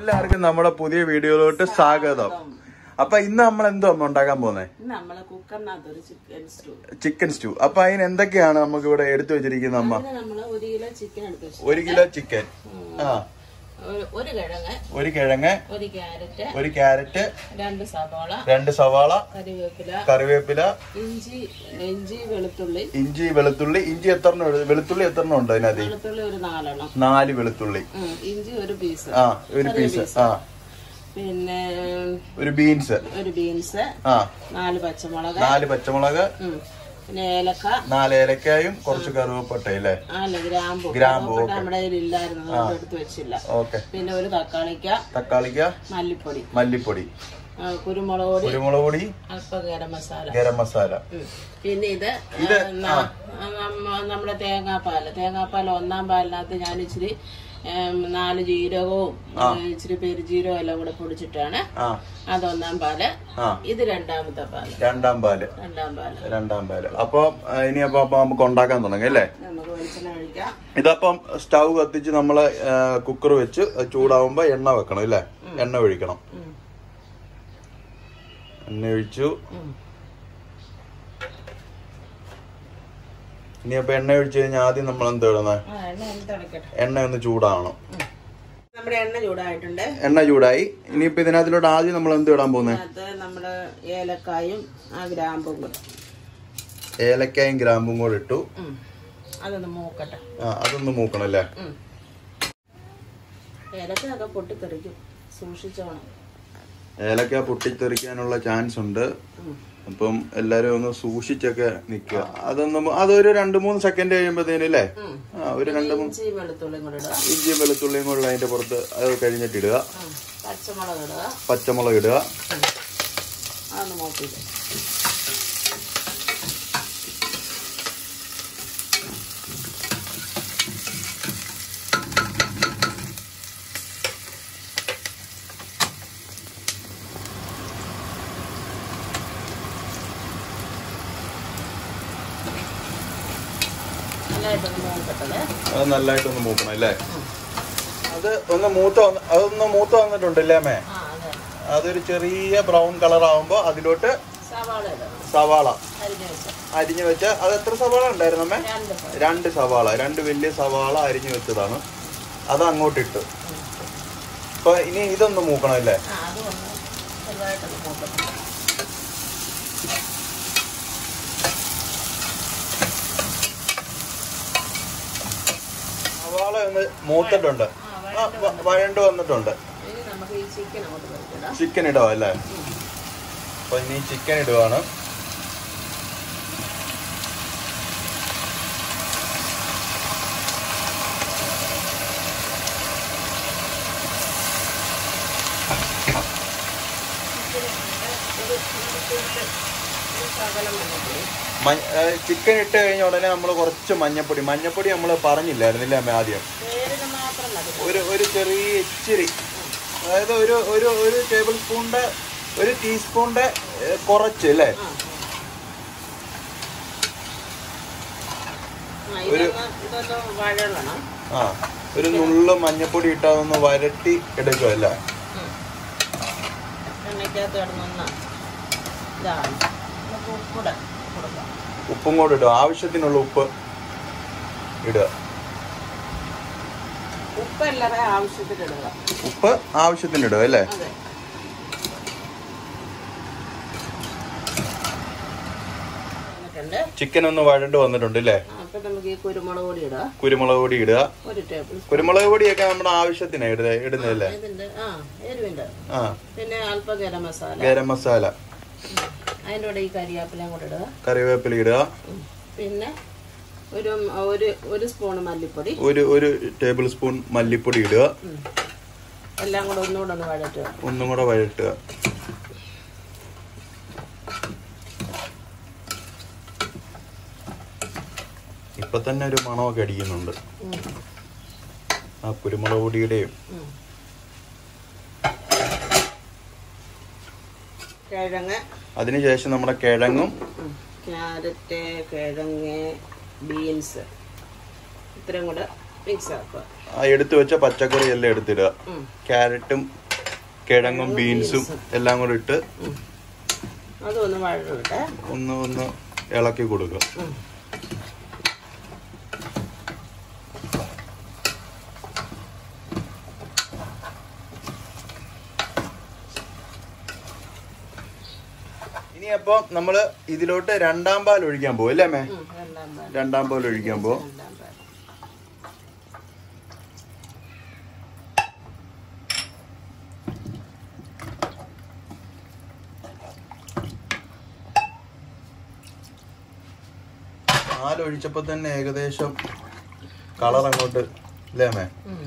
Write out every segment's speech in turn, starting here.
എല്ലാവർക്കും നമ്മുടെ പുതിയ വീഡിയോയിലോട്ട് സ്വാഗതം അപ്പൊ ഇന്ന് നമ്മൾ എന്തോ അമ്മ ഉണ്ടാക്കാൻ പോകുന്നത് ഇന്ന് നമ്മള് കുക്കറിനകത്ത് ഒരു ചിക്കൻ സ്റ്റൂ ചിക്കൻ സ്റ്റൂ അപ്പൊ അതിന് എന്തൊക്കെയാണ് നമുക്ക് ഇവിടെ എടുത്തു വെച്ചിരിക്കുന്നത് അമ്മ അതിന് നമ്മള് ഒരു കിലോ ചിക്കൻ എടുത്ത് വെച്ചു ഒരു കിലോ ചിക്കൻ ആ ഒരു- ഒരു കിഴങ്ങ് ഒരു കിഴങ്ങ് ഒരു ക്യാരറ്റ് ഒരു ക്യാരറ്റ് രണ്ട് സവാള രണ്ട് സവാള കറിവേപ്പില കറിവേപ്പില ഇഞ്ചി ഇഞ്ചി വെളുത്തുള്ളി ഇഞ്ചി വെളുത്തുള്ളി ഇഞ്ചി എത്രണ്ണം എടു- വെളുത്തുള്ളി എത്രണ്ണം ഉണ്ട് അതിനകത്ത് വെളുത്തുള്ളി ഒരു നാലെണ്ണം നാല് വെളുത്തുള്ളി ഉം, ഇഞ്ചി ഒരു പീസ് ആ ഒരു പീസ് ആ പിന്നെ ഒരു ബീൻസ് ഒരു ബീൻസ് ആ നാല് പച്ചമുളക് നാല് പച്ചമുളക് ഉം, പിന്നെ ഏലക്ക നാല് ഏലക്കായും കുറച്ച് കറുവപ്പട്ട അല്ലേ അല്ല ഗ്രാമ്പു ഗ്രാമ്പു, കറുവപ്പട്ട നമ്മുടെ കയ്യിൽ ഇല്ലായിരുന്നു അതുകൊണ്ട് എടുത്ത് വെച്ചില്ല ഓക്കെ പിന്നെ ഒരു തക്കാളിക്ക തക്കാളിക്ക മല്ലിപ്പൊടി മല്ലിപ്പൊടി ആ, കുരുമുളക് പൊടി കുരുമുളക് പൊടി അല്പം ഗരം മസാല ഗരം മസാല ഉം. പിന്നെ ഇത് ആ, ന- നമ്മ- നമ്മുടെ തേങ്ങാപ്പാല് തേങ്ങാപ്പാൽ ഒന്നാം പാലിനകത്ത് ഞാൻ ഇച്ചിരി ഏം, നാല് ജീരകവും ഏ, ഇച്ചിരി പെരുജീരകവും എല്ലാം കൂടെ പൊടിച്ചിട്ടാണ് ആ അതൊന്നാം പാല് ആ ഇത് രണ്ടാമത്തെ പാല് രണ്ടാം പാല് രണ്ടാം പാല് രണ്ടാം പാല് അപ്പൊ ആ, ഇനി അപ്പൊ അപ്പൊ നമുക്ക് ഉണ്ടാക്കാൻ തുടങ്ങി അല്ലേ നമുക്ക് വെളിച്ചെണ്ണ ഒഴിക്കാം ഇതപ്പം സ്റ്റൗ കത്തിച്ച് നമ്മള് കുക്കർ വെച്ച് അത് ചൂടാവുമ്പോ എണ്ണ വെക്കണം അല്ലേ എണ്ണ ഒഴിക്കണം ഉം. എണ്ണ ഒഴിച്ചു ഉം. ഇനി അപ്പൊ എണ്ണ ഒഴിച്ചു കഴിഞ്ഞാൽ ആദ്യം നമ്മൾ എന്ത് ഇടുന്നത് ആ എണ്ണ ഒന്ന് തിളക്കട്ടെ എണ്ണ ഒന്ന് ചൂടാവണം നമ്മുടെ എണ്ണ ചൂടായിട്ടുണ്ട് എണ്ണ ചൂടായി ഇനിയിപ്പോ ഇതിനകത്തിലോട്ട് ആദ്യം നമ്മൾ എന്ത് ഇടാൻ പോകുന്നത് അതിനകത്ത് നമ്മുടെ ഏലക്കായും ആ ഗ്രാമ്പും കൂടെ ഏലക്കായും ഗ്രാമ്പും കൂടെ ഇട്ടു ഉം. അതൊന്ന് മൂക്കട്ടെ ആ അതൊന്ന് മൂക്കണം അല്ലേ ഉം. ഏലക്കൊക്കെ പൊട്ടിത്തെറിക്കും സൂക്ഷിച്ചോണം ഏലക്ക പൊട്ടിത്തെറിക്കാനുള്ള ചാൻസ് ഉണ്ട് ഉം. അപ്പം എല്ലാരും ഒന്ന് സൂക്ഷിച്ചൊക്കെ നിക്കുക അതൊന്ന് അതൊരു രണ്ട് മൂന്ന് സെക്കൻഡ് കഴിയുമ്പോഴത്തേനും അല്ലേ ഉം. ആ ഒരു രണ്ട് മൂന്ന് ഇഞ്ചി വെളുത്തുള്ളിയും കൂടെ ഇടുക ഇഞ്ചിയും വെളുത്തുള്ളിയും കൂടെ അതിന്റെ പുറത്ത് അത് കഴിഞ്ഞിട്ട് ഇടുക ഉം. പച്ചമുളക് ഇടുക പച്ചമുളക് ഇടുക അതൊന്ന് മൂപ്പിക്കുക നല്ലതായിട്ടൊന്ന് മൂക്കട്ടത് അത് നല്ലതായിട്ടൊന്ന് മൂക്കണം അല്ലേ അത് ഒന്ന് മൂത്ത വന്ന് അതൊന്ന് മൂത്ത വന്നിട്ടുണ്ടല്ലേ അമ്മേ ആ അതെ അതൊരു ചെറിയ ബ്രൗൺ കളർ ആവുമ്പോ അതിലോട്ട് സവാള ഇടണം സവാള അരിഞ്ഞ വെച്ച അരിഞ്ഞു വെച്ച അത് എത്ര സവാള ഉണ്ടായിരുന്നു അമ്മേ രണ്ട് സവാള രണ്ട് സവാള രണ്ട് വലിയ സവാള അരിഞ്ഞു വെച്ചതാണ് അത് അങ്ങോട്ട് ഇട്ടു അപ്പൊ ഇനി ഇതൊന്ന് മൂക്കണം അല്ലേ ആ അത് ഒന്ന് ചെറുതായിട്ടൊന്ന് മൂക്കണം സവാള ഒന്ന് മൂത്തിട്ടുണ്ട് ആ, വ- വഴണ്ട് വന്നിട്ടുണ്ട് ഇനി നമുക്ക് ഈ ചിക്കൻ അങ്ങോട്ട് വെച്ചിടാം ചിക്കൻ ഇടുക അല്ലേ അപ്പൊ ഇനി ചിക്കൻ ഇടുവാണ് ശകലം മഞ്ഞപ്പൊടി ചിക്കൻ ഇട്ട് കഴിഞ്ഞ ഉടനെ നമ്മൾ കുറച്ച് മഞ്ഞപ്പൊടി മഞ്ഞപ്പൊടി നമ്മൾ പറഞ്ഞില്ലായിരുന്നില്ലേ അമ്മ ആദ്യം പേരിന് മാത്രം മതി ഒരു ഒരു ചെറിയ ഇച്ചിരി അതായത് ഒരു ഒരു ഒരു ടേബിൾ സ്പൂണിന്റെ ഒരു ടീസ്പൂണിന്റെ ഏ, കുറച്ച് അല്ലേ ആ ആ, ഇതൊന്ന് ഇതൊന്ന് വഴളണം ആ ഒരു നുള്ളു മഞ്ഞപ്പൊടി ഇട്ട് അതൊന്ന് വരട്ടി എടുക്കുമല്ലേ ഉം. എണ്ണയ്ക്കകത്ത് കിടന്നൊന്ന് ഇതാണ് നമുക്ക് ഉപ്പിട കൊടുക്കാം ഉപ്പും കൂടെ ഇടുക ആവശ്യത്തിനുള്ള ഉപ്പ് ഇടുക ഉപ്പ് എല്ലാവരും ആവശ്യത്തിന് ഇടുക ഉപ്പ് ആവശ്യത്തിന് ഇടുക അല്ലേ അതെ എന്നിട്ടുണ്ട് ചിക്കൻ ഒന്ന് വഴണ്ട് വന്നിട്ടുണ്ട് അല്ലേ ആ, അപ്പൊ നമുക്ക് ഈ കുരുമുളക് പൊടി ഇടുക കുരുമുളക് പൊടി ഇടുക ഒരു ടേബിൾ സ്പൂൺ കുരുമുളക് പൊടിയൊക്കെ നമ്മുടെ ആവശ്യത്തിനാണ് ഇടുക ഇടുന്നതല്ലേ ഇതിന്റെ ആ എരിവിന്റെ ആ പിന്നെ അല്പം ഗരം മസാല ഗരം മസാല ഉം. അതിൻ്റെ കൂടെ ഈ കരിയാപ്പിലയും കൂടെ ഇടുക കറിവേപ്പില ഇടുക ഉം. പിന്നെ ഒരു ഒരു ഒരു സ്പൂൺ മല്ലിപ്പൊടി ഒരു ഒരു ടേബിൾ സ്പൂൺ മല്ലിപ്പൊടി ഇടുക ഉം. എല്ലാം കൂടെ ഒന്നുകൂടെ ഒന്ന് വഴറ്റുക ഒന്നും കൂടെ വഴട്ടുക ഇപ്പൊ തന്നെ ഒരു മണമൊക്കെ അടിക്കുന്നുണ്ട് ഉം. ആ കുരുമുളക് പൊടിയുടെയും ഉം. കിഴങ്ങ് അതിനുശേഷം നമ്മുടെ കിഴങ്ങും ഉം. ക്യാരറ്റ് കിഴങ്ങ് ബീൻസ് ഇത്രയും കൂടെ മിക്സ് ആക്കുക ആ എടുത്തു വെച്ച പച്ചക്കറി എല്ലാം എടുത്തിടുക ഉം. ക്യാരറ്റും കിഴങ്ങും ബീൻസും എല്ലാം കൂടെ ഇട്ട് അതൊന്ന് വഴവിട്ടെ ഒന്ന് ഒന്ന് ഇളക്കി കൊടുക്കുക ഉം. ഇനി അപ്പൊ നമ്മള് ഇതിലോട്ട് രണ്ടാം പാൽ ഒഴിക്കാൻ പോകും അല്ലേ മേ ഉം, രണ്ടാം പാൽ രണ്ടാം പാൽ ഒഴിക്കാൻ പോകും രണ്ടാം പാൽ പാൽ ഒഴിച്ചപ്പോ തന്നെ ഏകദേശം കളർ അങ്ങോട്ട് അല്ലേ മേ ഉം.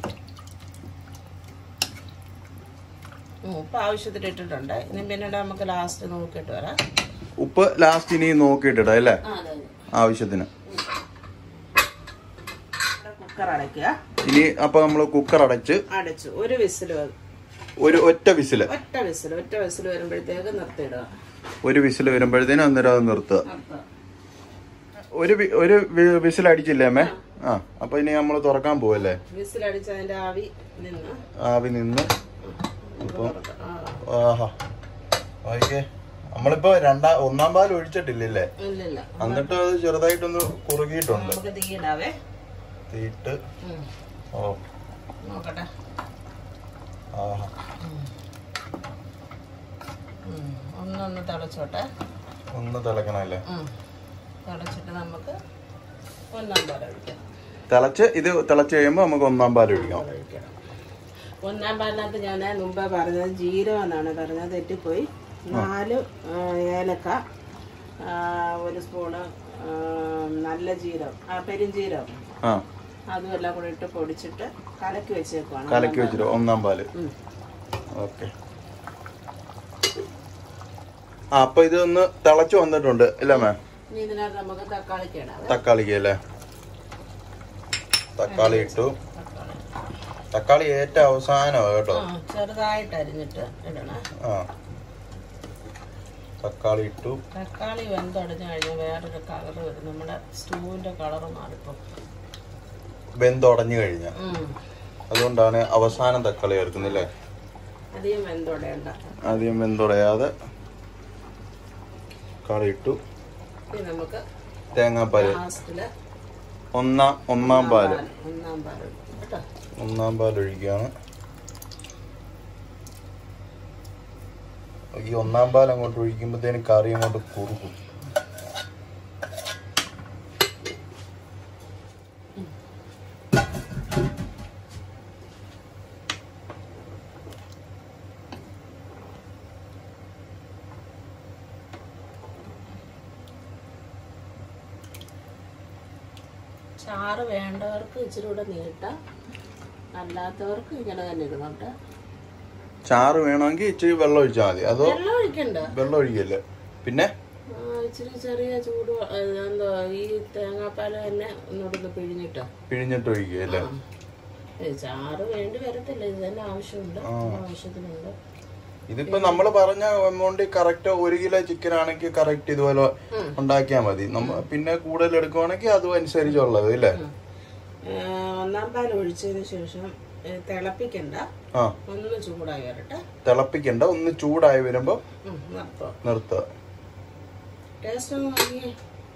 ഉം, ഉപ്പ് ആവശ്യത്തിന് ഇട്ടിട്ടുണ്ട് ഇനി പിന്നീട് നമുക്ക് ലാസ്റ്റ് നോക്കിയിട്ട് വരാം ഉപ്പ് ലാസ്റ്റ് ഇനി നോക്കിയിട്ടിടാം അല്ലേ ആ, അതെ അതെ ആവശ്യത്തിന് കുക്കർ അടയ്ക്കുക ഇനി അപ്പൊ നമ്മൾ കുക്കർ അടച്ച് അടച്ചു ഒരു വിസിൽ ഒരു ഒറ്റ വിസില് ഒറ്റ വിസിൽ ഒറ്റ വിസിൽ വരുമ്പോഴത്തേക്ക് നിർത്തിയിടുക ഒരു വിസിൽ വരുമ്പോഴത്തേനും അന്നേരം അത് നിർത്തുക നിർത്തുക ഒരു വി- ഒരു വി- വിസിൽ അടിച്ചില്ലേ അമ്മേ ആ അപ്പൊ ഇനി നമ്മൾ തുറക്കാൻ പോവല്ലേ വിസിൽ അടിച്ച് അതിന്റെ ആവി നിന്ന് ആവി നിന്ന് ഇപ്പൊ ആ, ആഹാ ഓക്കെ നമ്മളിപ്പോ രണ്ടാം ഒന്നാം പാൽ ഒഴിച്ചിട്ടില്ലല്ലേ ഇല്ലില്ല എന്നിട്ട് അത് ചെറുതായിട്ടൊന്ന് കുറുകിയിട്ടുണ്ട് നമുക്ക് തീയിടാവേ തീയിട്ട് ഉം. ഓ നോക്കട്ടെ ആഹാ ഉം. ഒന്നൊന്ന് തിളച്ചോട്ടെ ഒന്ന് തിളക്കണല്ലേ ഉം. തിളച്ചിട്ട് നമുക്ക് ഒന്നാം പാൽ ഒഴിക്കാം തിളച്ച് ഇത് തിളച്ച് കഴിയുമ്പോ നമുക്ക് ഒന്നാം പാൽ ഒഴിക്കാം ഒഴിക്കണം ഒന്നാം പാലിനകത്ത് ഞാൻ മുമ്പേ പറഞ്ഞത് ജീരകം എന്നാണ് പറഞ്ഞത് തെറ്റിപ്പോയി നാല് ആ, ഏലക്ക ആ, ഒരു സ്പൂണ് ആ, നല്ല ജീരകം ആ പെരുംജീരകം ആ അതും എല്ലാം കൂടെ ഇട്ട് പൊടിച്ചിട്ട് കലക്കി വെച്ചേക്കുവാണ് കലക്കി വെച്ചിട്ട് ഒന്നാം പാല് ഉം. ഓക്കെ ആ അപ്പൊ ഇത് ഒന്ന് തിളച്ചു വന്നിട്ടുണ്ട് ഇല്ല മേ ഇനി ഇതിനകത്ത് നമുക്ക് തക്കാളിക്ക് ഇടാവേ തക്കാളിക്ക് അല്ലേ തക്കാളി ഇട്ടു തക്കാളി തക്കാളി ഏറ്റവും അവസാനമാണ് കേട്ടോ ആ ചെറുതായിട്ട് അരിഞ്ഞിട്ട് ഇടണേ ആ തക്കാളി ഇട്ടു തക്കാളി വെന്തൊടഞ്ഞു കഴിഞ്ഞാൽ വേറൊരു കളർ വരും നമ്മുടെ സ്റ്റൂവിന്റെ കളർ മാറിപ്പം വെന്തുടഞ്ഞു കഴിഞ്ഞ ഉം. അതുകൊണ്ടാണ് അവസാനം തക്കാളി ചേർക്കുന്നില്ലേ അധികം വെന്തൊടയണ്ട ആദ്യം വെന്തുടയാതെ തക്കാളി ഇട്ടു ഇനി നമുക്ക് തേങ്ങാപ്പാല് ലാസ്റ്റില് ഒന്നാം ഒന്നാം പാല് ഒന്നാം പാൽ ഒഴിക്കും കേട്ടോ ഒന്നാം പാൽ ഒഴിക്കുകയാണ് ഈ ഒന്നാം പാൽ അങ്ങോട്ട് ഒഴിക്കുമ്പോഴത്തേന് കറി അങ്ങോട്ട് കുറുക്കും ചാറ് വേണ്ടവർക്ക് ഇച്ചിരി കൂടെ നീട്ടാം അല്ലാത്തവർക്ക് ഇങ്ങനെ തന്നെ ഇടുന്നുണ്ട് ചാറ് വേണമെങ്കിൽ ഇച്ചിരി വെള്ളം ഒഴിച്ചാൽ മതി അതോ വെള്ളം ഒഴിക്കണ്ട വെള്ളം ഒഴിക്കല്ലേ പിന്നെ ആ, ഇച്ചിരി ചെറിയ ചൂട് വ- ഏ, എന്തോ ഈ തേങ്ങാപ്പാൽ തന്നെ ഒന്നുകൂടെ പിഴിഞ്ഞിട്ടോ പിഴിഞ്ഞിട്ട് ഒഴിക്കുക അല്ലേ ഏ, ചാറ് വേണ്ടി വരത്തില്ല ഇത് തന്നെ ആവശ്യമുണ്ട് ആവശ്യത്തിനുണ്ട് ഇതിപ്പോ നമ്മൾ പറഞ്ഞ എമൗണ്ട് കറക്റ്റ് ഒരു കിലോ ചിക്കൻ ആണെങ്കിൽ കറക്റ്റ് ഇതുപോലെ ഉണ്ടാക്കിയാൽ മതി നമ്മ പിന്നെ കൂടുതൽ എടുക്കുവാണെങ്കിൽ അതും അനുസരിച്ചുള്ളത് ഇല്ലേ ഏ, ഒന്നാം പാൽ ഒഴിച്ചതിന് ശേഷം ഏ, തിളപ്പിക്കണ്ട ആ ഒന്ന് ചൂടായി വരട്ടെ തിളപ്പിക്കണ്ട ഒന്ന് ചൂടായി വരുമ്പോ ഉം, നിർത്തോ നിർത്തുക ടേസ്റ്റ് ഒന്ന് നോക്കിയേ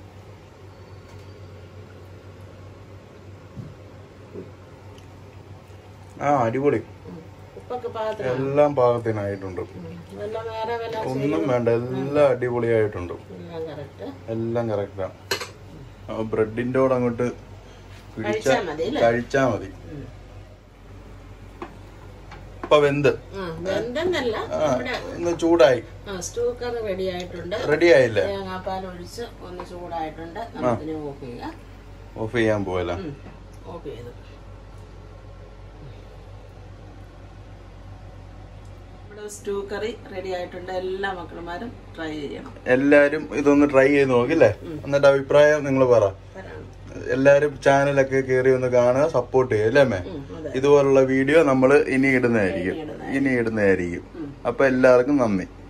ആ അടിപൊളി ഉം. ഉപ്പൊക്കെ പാകത്തിന് എല്ലാം പാകത്തിനായിട്ടുണ്ട് എല്ലാം വേറെ വല്ല ഒന്നും വേണ്ട എല്ലാം അടിപൊളിയായിട്ടുണ്ട് എല്ലാം കറക്റ്റ് എല്ലാം കറക്റ്റാണ് ബ്രെഡിന്റെ കൂടെ അങ്ങോട്ട് പിടിച്ച കഴിച്ചാ മതി അല്ലേ കഴിച്ചാ മതി ഇപ്പൊ വെന്ത് ആ വെന്തെന്നല്ല ആ, നമ്മുടെ ഒന്ന് ചൂടായി ആ സ്റ്റൂക്കർ റെഡി ആയിട്ടുണ്ട് റെഡി ആയില്ലേ തേങ്ങാപ്പാൽ ഒഴിച്ച് ഒന്ന് ചൂടായിട്ടുണ്ട് നമുക്കിനി ഓഫ് ചെയ്യാം ഓഫ് ചെയ്യാൻ പോവല്ല ഉം, ഓഫ് ചെയ്തു നമ്മുടെ സ്റ്റൂ കറി റെഡി ആയിട്ടുണ്ട് എല്ലാ മക്കളുമാരും ട്രൈ ചെയ്യണം എല്ലാരും ഇതൊന്ന് ട്രൈ ചെയ്ത് നോക്കില്ലേ എന്നിട്ട് അഭിപ്രായം നിങ്ങൾ പറ വരാണ് എല്ലാരും ചാനലൊക്കെ കയറി ഒന്ന് കാണുക സപ്പോർട്ട് ചെയ്യുക അല്ലേ അമ്മേ ഉം, അതെ ഇതുപോലുള്ള വീഡിയോ നമ്മൾ ഇനി ഇടുന്നതായിരിക്കും ഇനി ഇടുന്നതായിരിക്കും അപ്പൊ എല്ലാവർക്കും നന്ദി